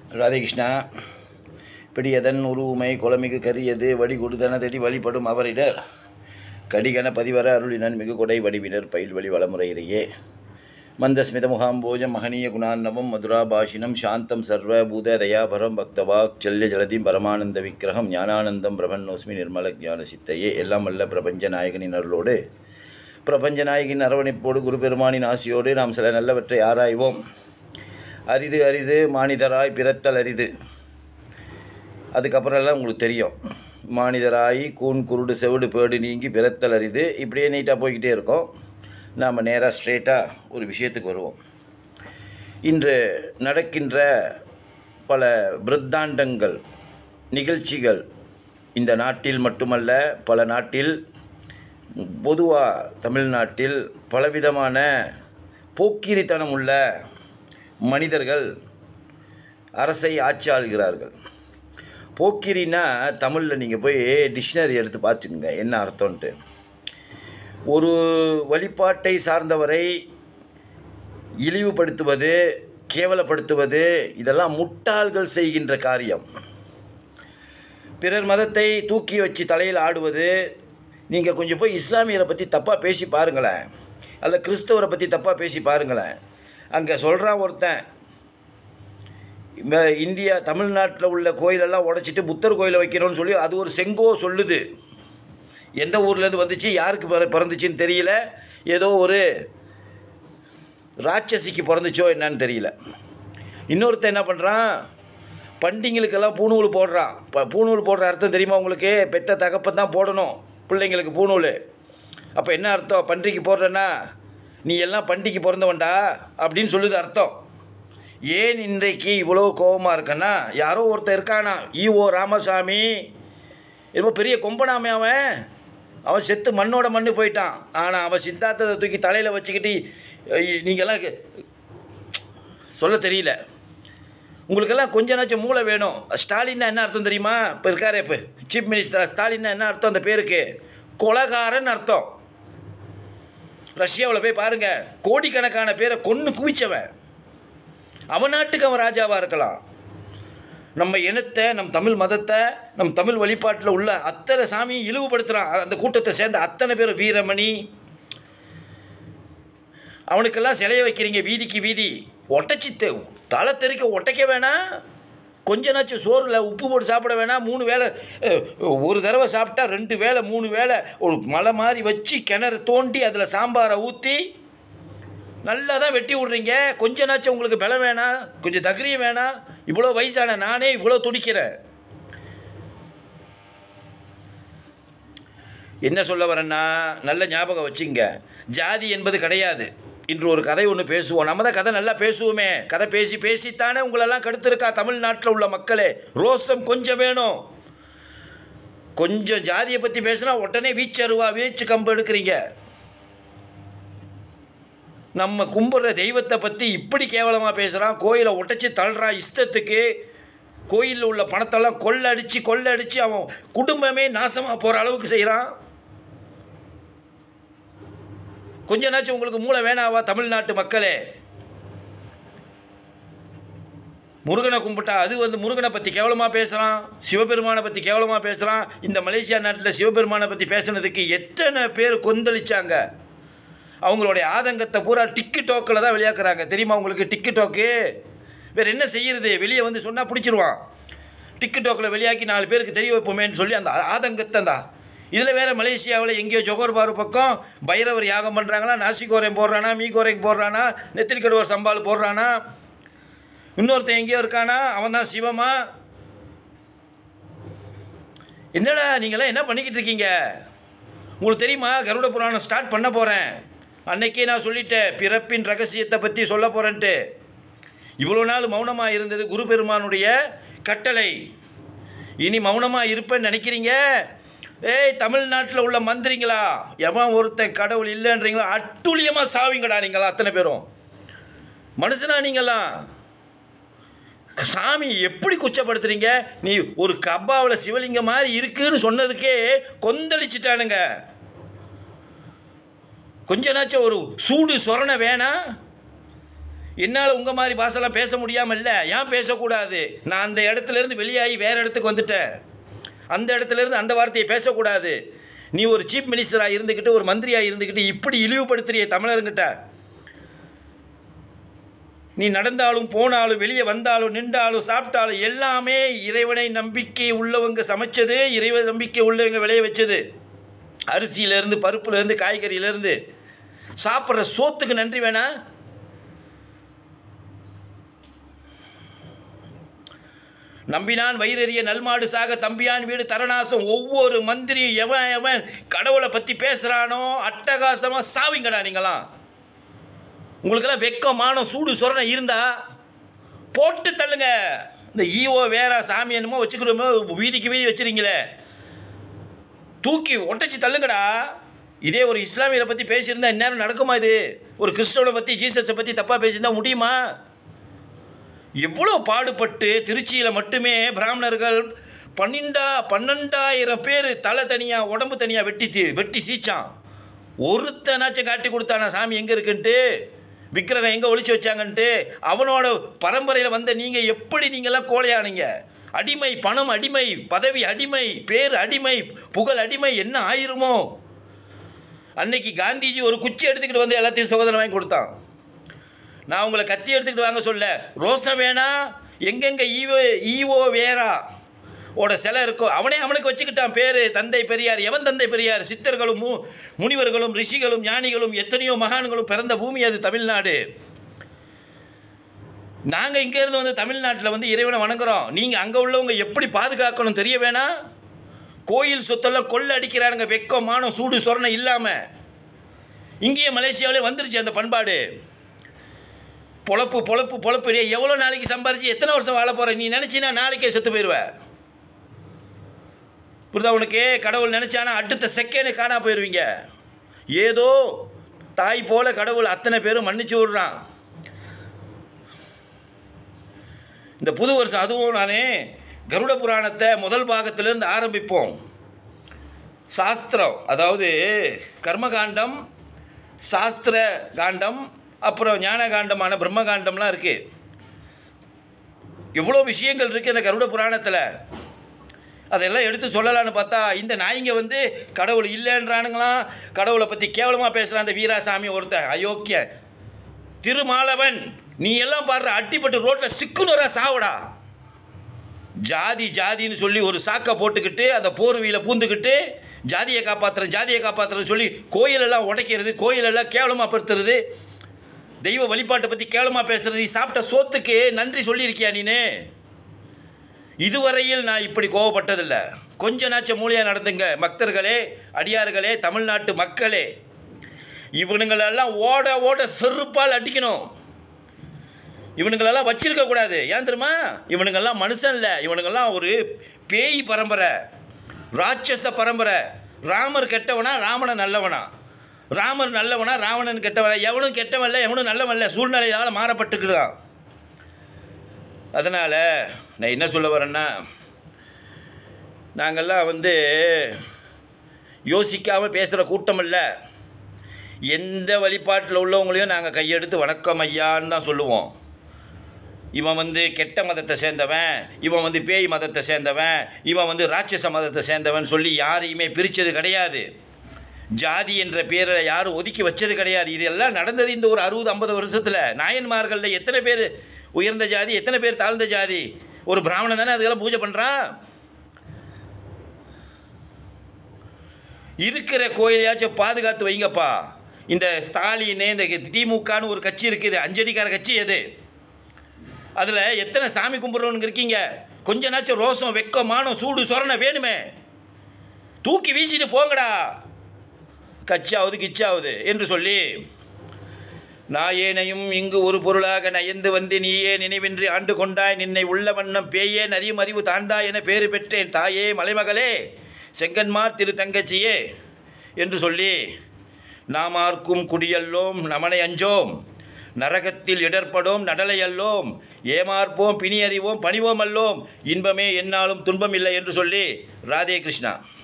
ராதேகிருஷ்ணா பிடியதன் உருவுமை குலமிகு கரியது வடி கொடுதனதடி வழிபடும் அவரிடர் கடிகன பதிவர அருளினன் மிகு கொடை வடிவினர் பயில் வழி வளமுறையிலேயே மந்தஸ்மித முகாம்போஜம் மகனீய குணார்ணவம் மதுராபாஷினம் சாந்தம் சர்வ பூத தயாபரம் பக்தவாக் சல்ய ஜலதிம் பரமானந்த விக்கிரகம் ஞானானந்தம் பிரபன்னோஸ்மி நிர்மல ஞான சித்தையே எல்லாம் வல்ல பிரபஞ்ச நாயகனின் அருளோடு பிரபஞ்ச நாயகின் அரவணைப்போடு குரு பெருமானின் ஆசியோடு நாம் சில நல்லவற்றை ஆராய்வோம் அரிது அரிது மானிதராய் பிறத்தல் அரிது அதுக்கப்புறம் எல்லாம் உங்களுக்கு தெரியும் மானிதராகி கூன் குருடு செவிடு பேடு நீங்கி பிறத்தல் அரிது இப்படியே நீட்டாக போய்கிட்டே இருக்கோம் நாம் நேராக ஸ்ட்ரெயிட்டாக ஒரு விஷயத்துக்கு வருவோம் இன்று நடக்கின்ற பல பிருத்தாண்டங்கள் நிகழ்ச்சிகள் இந்த நாட்டில் மட்டுமல்ல பல நாட்டில் பொதுவாக தமிழ்நாட்டில் பலவிதமான போக்கிரித்தனம் உள்ள மனிதர்கள் அரசை ஆட்சி ஆளுகிறார்கள் போக்கிரின்னா தமிழில் நீங்கள் போய் டிக்ஷனரி எடுத்து பார்த்துக்குங்க என்ன அர்த்தம்ன்ட்டு ஒரு வழிபாட்டை சார்ந்தவரை இழிவுபடுத்துவது கேவலப்படுத்துவது இதெல்லாம் முட்டாள்கள் செய்கின்ற காரியம் பிறர் மதத்தை தூக்கி வச்சு தலையில் ஆடுவது நீங்கள் கொஞ்சம் போய் இஸ்லாமியரை பற்றி தப்பாக பேசி பாருங்களேன் அல்ல கிறிஸ்தவரை பற்றி தப்பாக பேசி பாருங்களேன் அங்கே சொல்கிறான் ஒருத்தன் ம- இந்தியா தமிழ்நாட்டில் உள்ள கோயிலெல்லாம் உடைச்சிட்டு புத்தர் கோயிலை வைக்கிறோன்னு சொல்லி அது ஒரு செங்கோ சொல்லுது எந்த ஊர்லேருந்து வந்துச்சு யாருக்கு பிற- பிறந்துச்சுன்னு தெரியல ஏதோ ஒரு ராட்சசிக்கு பிறந்துச்சோ என்னன்னு தெரியல இன்னொருத்தன் என்ன பண்ணுறான் பண்டிங்களுக்கெல்லாம் பூணூல் போடுறான் ப பூணூல் போடுற அர்த்தம் தெரியுமா உங்களுக்கு பெத்த தகப்பன் தான் போடணும் பிள்ளைங்களுக்கு பூணூல் அப்போ என்ன அர்த்தம் பன்றிக்கு போடுறேன்னா நீ எல்லாம் பண்டிகைக்கு பிறந்தவன்டா அப்படின்னு சொல்லுது அர்த்தம் ஏன் இன்றைக்கு இவ்வளோ கோபமாக இருக்கன்னா யாரோ ஒருத்தன் இருக்கானா ஈஓ ராமசாமி என்னமோ பெரிய கொம்பனாமே அவன் அவன் செத்து மண்ணோட மண்ணு போயிட்டான் ஆனால் அவன் சித்தாந்தத்தை தூக்கி தலையில் வச்சுக்கிட்டு ஐ- நீங்கெல்லாம் கே- சொல்ல தெரியல உங்களுக்கெல்லாம் கொஞ்ச நாச்சும் மூளை வேணும் ஸ்டாலின்னா என்ன அர்த்தம் தெரியுமா இப்போ இருக்காரு இப்போ சீஃப் மினிஸ்டர் ஸ்டாலின்னா என்ன அர்த்தம் அந்த பேருக்கு கொலகாரன் அர்த்தம் ரஷ்யாவில் போய் பாருங்க கோடிக்கணக்கான பேரை கொன்று குவிச்சவன் அவன் நாட்டுக்கு அவன் ராஜாவாக இருக்கலாம் நம்ம இனத்தை நம் தமிழ் மதத்தை நம் தமிழ் வழிபாட்டில் உள்ள அத்தனை சாமியும் இழிவுபடுத்துகிறான் அந்த கூட்டத்தை சேர்ந்த அத்தனை பேர் வீரமணி அவனுக்கெல்லாம் சிலைய வைக்கிறீங்க வீதிக்கு வீதி ஒட்டச்சி தெ தலை தெறிக்க ஒட்டைக்க வேணாம் கொஞ்ச நாச்சும் சோறில் உப்பு போட்டு சாப்பிட வேணாம் மூணு வேளை அஹ், ஒரு தடவை சாப்பிட்டா ரெண்டு வேளை மூணு வேளை ஒரு மலை மாதிரி வச்சு கிணறு தோண்டி அதில் சாம்பாரை ஊற்றி நல்லா தான் வெட்டி விட்றீங்க கொஞ்ச நாச்சும் உங்களுக்கு பலம் வேணாம் கொஞ்சம் தகிரியம் வேணாம் இவ்வளோ வயசான நானே இவ்வளோ துடிக்கிறேன் என்ன சொல்ல வரேன்னா நல்ல ஞாபகம் வச்சுங்க ஜாதி என்பது கிடையாது இன்று ஒரு கதை ஒன்று பேசுவோம் நம்ம தான் கதை நல்லா பேசுவோமே கதை பேசி பேசித்தானே உங்களெல்லாம் கடுத்திருக்கா தமிழ்நாட்டில் உள்ள மக்களே ரோசம் கொஞ்சம் வேணும் கொஞ்சம் ஜாதியை பற்றி பேசினா உடனே வீச்சருவா வீச்சு கம்பு எடுக்கிறீங்க நம்ம கும்பிட்ற தெய்வத்தை பற்றி இப்படி கேவலமாக பேசுகிறான் கோயிலை உடைச்சி தள்ளுறான் இஷ்டத்துக்கு கோயிலில் உள்ள பணத்தெல்லாம் கொள்ளடிச்சு கொள்ளடிச்சு அவன் குடும்பமே நாசமாக போகிற அளவுக்கு செய்கிறான் கொஞ்ச நாச்சும் உங்களுக்கு மூளை வேணாவா தமிழ்நாட்டு மக்களே முருகனை கும்பிட்டா அது வந்து முருகனை பற்றி கேவலமாக பேசுகிறான் சிவபெருமானை பற்றி கேவலமாக பேசுகிறான் இந்த மலேசியா நாட்டில் சிவபெருமானை பற்றி பேசுனதுக்கு எத்தனை பேர் கொந்தளிச்சாங்க அவங்களுடைய ஆதங்கத்தை பூரா டிக்கு டோக்கில் தான் வெளியாக்குறாங்க தெரியுமா உங்களுக்கு டிக்கு டோக்கு வேறு என்ன செய்யறது வெளியே வந்து சொன்னால் பிடிச்சிருவான் டிக்கு டோக்கில் வெளியாக்கி நாலு பேருக்கு தெரிய வைப்போமேன்னு சொல்லி அந்த ஆதங்கத்தை தான் இதில் வேறு மலேசியாவில் எங்கேயோ ஜொகோர் பாரு பக்கம் பைரவர் யாகம் பண்ணுறாங்களா நாசி கோரையும் போடுறானா மீ கோரையும் போடுறானா நெத்திரி கடுவர் சம்பால் போடுறானா இன்னொருத்தன் எங்கேயோ இருக்கானா அவன் தான் சிவமா என்னடா நீங்களாம் என்ன பண்ணிக்கிட்டு இருக்கீங்க உங்களுக்கு தெரியுமா கருட புராணம் ஸ்டார்ட் பண்ண போகிறேன் அன்னைக்கே நான் சொல்லிட்டேன் பிறப்பின் ரகசியத்தை பற்றி சொல்ல போகிறேன்ட்டு இவ்வளோ நாள் மௌனமாக இருந்தது குரு பெருமானுடைய கட்டளை இனி மௌனமாக இருப்பேன்னு நினைக்கிறீங்க ஏய் தமிழ்நாட்டில் உள்ள மந்திரிங்களா எவன் ஒருத்தன் கடவுள் இல்லைன்றீங்களா அட்டுழியமாக சாவிங்கடா நீங்களா அத்தனை பேரும் மனுஷனா நீங்களாம் சாமி எப்படி குச்சப்படுத்துறீங்க நீ ஒரு கப்பாவில் சிவலிங்கம் மாதிரி இருக்குன்னு சொன்னதுக்கே கொந்தளிச்சிட்டானுங்க கொஞ்ச நாச்சும் ஒரு சூடு சொரணை வேணாம் என்னால் உங்கள் மாதிரி பாஷெல்லாம் பேச முடியாமல் இல்லை ஏன் பேசக்கூடாது நான் அந்த இடத்துல இருந்து வெளியாகி வேறு இடத்துக்கு வந்துட்டேன் அந்த இடத்துல இருந்து அந்த வார்த்தையை பேசக்கூடாது நீ ஒரு சீஃப் மினிஸ்டராக இருந்துக்கிட்டு ஒரு மந்திரியாக இருந்துக்கிட்டு இப்படி இழிவுபடுத்துறிய தமிழருங்கிட்ட நீ நடந்தாலும் போனாலும் வெளியே வந்தாலும் நின்றாலும் சாப்பிட்டாலும் எல்லாமே இறைவனை நம்பிக்கை உள்ளவங்க சமைச்சது இறைவ நம்பிக்கை உள்ளவங்க விளைய வச்சது அரிசியிலேருந்து பருப்புலேருந்து காய்கறியிலேருந்து சாப்பிட்ற சோத்துக்கு நன்றி வேணா நம்பினான் வயிறறிய நல்மாடு சாக தம்பியான் வீடு தரணாசம் ஒவ்வொரு மந்திரியும் எவன் எவன் கடவுளை பற்றி பேசுகிறானோ அட்டகாசமாக சாவிங்கடா நீங்களாம் உங்களுக்கெல்லாம் வெக்கம் மானம் சூடு சொரணை இருந்தா போட்டு தள்ளுங்க இந்த ஈவோ வேற சாமி என்னமோ வச்சுக்கிறோமோ வீதிக்கு வீதி வச்சுறீங்களே தூக்கி ஒட்டச்சி தள்ளுங்கடா இதே ஒரு இஸ்லாமியரை பற்றி பேசியிருந்தா இந்நேரம் நடக்குமா இது ஒரு கிறிஸ்தவனை பற்றி ஜீசஸை பற்றி தப்பாக பேசியிருந்தா முடியுமா எவ்வளோ பாடுபட்டு திருச்சியில் மட்டுமே பிராமணர்கள் பன்னெண்டா பன்னெண்டாயிரம் பேர் தலை தனியாக உடம்பு தனியாக வெட்டி தீ- வெட்டி சீச்சான் ஒருத்தனாச்சும் காட்டி கொடுத்தானா சாமி எங்கே இருக்குன்ட்டு விக்கிரகம் எங்கே ஒளிச்சு வச்சாங்கன்ட்டு அவனோட பரம்பரையில் வந்த நீங்கள் எப்படி நீங்கள்லாம் கோழையானீங்க அடிமை பணம் அடிமை பதவி அடிமை பேர் அடிமை புகழ் அடிமை என்ன ஆயிருமோ அன்னைக்கு காந்திஜி ஒரு குச்சி எடுத்துக்கிட்டு வந்து எல்லாத்தையும் சுதந்திரம் வாங்கி கொடுத்தான் நான் உங்களை கத்தி எடுத்துக்கிட்டு வாங்க சொல்ல ரோசம் வேணா எங்கெங்கே ஈவோ ஈவோ வேறா ஓட சிலை இருக்கோ அவனே அவனுக்கு வச்சுக்கிட்டான் பேர் தந்தை பெரியார் எவன் தந்தை பெரியார் சித்தர்களும் மு முனிவர்களும் ரிஷிகளும் ஞானிகளும் எத்தனையோ மகான்களும் பிறந்த பூமி அது தமிழ்நாடு நாங்கள் இங்கேருந்து வந்து தமிழ்நாட்டில் வந்து இறைவனை வணங்குறோம் நீங்கள் அங்கே உள்ளவங்க எப்படி பாதுகாக்கணும் தெரிய வேணாம் கோயில் சொத்தெல்லாம் கொள்ள அடிக்கிறானுங்க வெக்கம் மானம் சூடு சொரணை இல்லாமல் இங்கேயே மலேசியாவிலே வந்துருச்சு அந்த பண்பாடு பொழப்பு பொழப்பு பொழப்பு டேய், எவ்வளோ நாளைக்கு சம்பாரிச்சு எத்தனை வருஷம் வாழ போகிற நீ நினச்சினா நாளைக்கே செத்து போயிடுவ புரிதா உனக்கு கடவுள் நினச்சானா அடுத்த செகண்ட் காணா போயிடுவீங்க ஏதோ தாய் போல கடவுள் அத்தனை பேரும் மன்னிச்சு விடுறான் இந்த புது வருஷம் அதுவும் நானே கருட புராணத்தை முதல் பாகத்திலிருந்து ஆரம்பிப்போம் சாஸ்திரம் அதாவது கர்மகாண்டம் சாஸ்திர காண்டம் அப்புறம் ஞான காண்டமான பிரம்ம காண்டம்லாம் இருக்குது எவ்வளோ விஷயங்கள் இருக்குது இந்த கருட புராணத்தில் அதெல்லாம் எடுத்து சொல்லலான்னு பார்த்தா இந்த நாய்ங்க வந்து கடவுள் இல்லைன்றானுங்களாம் கடவுளை பற்றி கேவலமாக பேசுகிறான் அந்த வீராசாமி ஒருத்தன் அயோக்கிய திருமாலவன் நீ எல்லாம் பாடுற அட்டிப்பட்டு ரோட்டில் சிக்குனுரா சாவடா ஜாதி ஜாதின்னு சொல்லி ஒரு சாக்கை போட்டுக்கிட்டு அந்த போர்வியில் பூந்துக்கிட்டு ஜாதியை காப்பாற்றுறேன் ஜாதியை காப்பாற்றுறேன்னு சொல்லி கோயிலெல்லாம் உடைக்கிறது கோயிலெல்லாம் கேவலமாக படுத்துறது தெய்வ வழிபாட்டை பற்றி கேவலமாக பேசுறது நீ சாப்பிட்ட சோத்துக்கு நன்றி சொல்லியிருக்கியா நீனு இதுவரையில் நான் இப்படி கோவப்பட்டதில்லை கொஞ்ச நாச்ச மூலியாக நடந்துங்க பக்தர்களே அடியார்களே தமிழ்நாட்டு மக்களே இவனுங்களெல்லாம் ஓட ஓட செருப்பால் அடிக்கணும் இவனுங்களெல்லாம் வச்சிருக்க கூடாது ஏன் தெரியுமா இவனுங்கெல்லாம் மனுஷன் இல்லை இவனுங்கெல்லாம் ஒரு பேய் பரம்பரை ராட்சச பரம்பரை ராமர் கெட்டவனா ராவண நல்லவனா ராமர் நல்லவனா ராவணன் கெட்டவனா எவனும் கெட்டவன் இல்லை எவனும் நல்லவன் இல்லை சூழ்நிலையால் மாறப்பட்டுக்கிறான் அதனால் நான் என்ன சொல்ல வரேன்னா நாங்கள்லாம் வந்து யோசிக்காமல் பேசுகிற கூட்டம் இல்லை எந்த வழிபாட்டில் உள்ளவங்களையும் நாங்கள் கையெடுத்து வணக்கம் ஐயான்னு தான் சொல்லுவோம் இவன் வந்து கெட்ட மதத்தை சேர்ந்தவன் இவன் வந்து பேய் மதத்தை சேர்ந்தவன் இவன் வந்து ராட்சச மதத்தை சேர்ந்தவன் சொல்லி யாரையுமே பிரித்தது கிடையாது ஜாதி என்ற பேரை யாரும் ஒதுக்கி வச்சது கிடையாது இதெல்லாம் நடந்தது இந்த ஒரு அறுபது ஐம்பது வருஷத்தில் நாயன்மார்களில் எத்தனை பேர் உயர்ந்த ஜாதி எத்தனை பேர் தாழ்ந்த ஜாதி ஒரு பிராமணன் தானே அதுக்கெல்லாம் பூஜை பண்ணுறான் இருக்கிற கோயிலையாச்சும் பாதுகாத்து வைங்கப்பா இந்த ஸ்டாலின் இந்த திமுகன்னு ஒரு கட்சி இருக்குது அஞ்சடிக்கார கட்சி எது அதில் எத்தனை சாமி கும்பிட்றவனுங்க இருக்கீங்க கொஞ்ச நாச்சும் ரோசம் வெக்கம் மானம் சூடு சொரணை வேணுமே தூக்கி வீசிட்டு போங்கடா கச்சாவது கிச்சாவது என்று சொல்லி நாயேனையும் இங்கு ஒரு பொருளாக நயந்து வந்து நீயே நினைவின்றி ஆண்டு கொண்டாய் நின்னை உள்ள வண்ணம் பேயே நதியும் அறிவு தாண்டாய் என பேறு பெற்றேன் தாயே மலைமகளே செங்கன்மார் திரு தங்கச்சியே என்று சொல்லி நாமார்க்கும் குடியல்லோம் நமனை அஞ்சோம் நரகத்தில் இடர்படோம் நடலை அல்லோம் ஏமார்ப்போம் பிணி அறிவோம் பணிவோம் அல்லோம் இன்பமே என்னாலும் துன்பம் இல்லை என்று சொல்லி ராதே கிருஷ்ணா